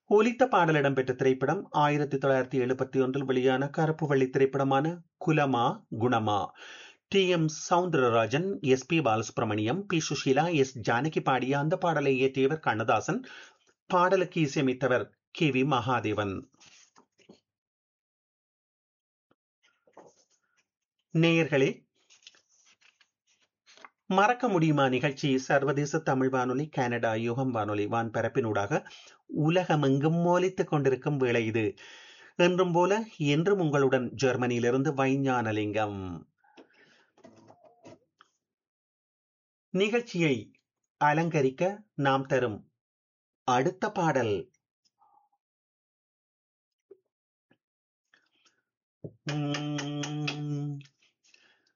ஒலித்த பாடல் இடம்பெற்ற திரைப்படம் ஆயிரத்தி தொள்ளாயிரத்தி எழுபத்தி ஒன்றில் வெளியான கருப்பு வெள்ளி திரைப்படமான Kulama Gunama T M Soundararajan S P Balasubrahmanyam P Susheela S Janaki பாடிய அந்த பாடலை இயற்றியவர் கண்ணதாசன் பாடலுக்கு இசையமைத்தவர் கே வி மகாதேவன் நேயர்களே மறக்க முடியுமா நிகழ்ச்சி சர்வதேச தமிழ் வானொலி கனடா யுகம் வானொலி வான்பரப்பினூடாக உலகமெங்கும் மோலித்துக் கொண்டிருக்கும் வேளை இது என்றும் போல என்றும் உங்களுடன் ஜெர்மனியிலிருந்து வைஞானலிங்கம் நிகழ்ச்சியை அலங்கரிக்க நாம் தரும் அடுத்த பாடல் உம்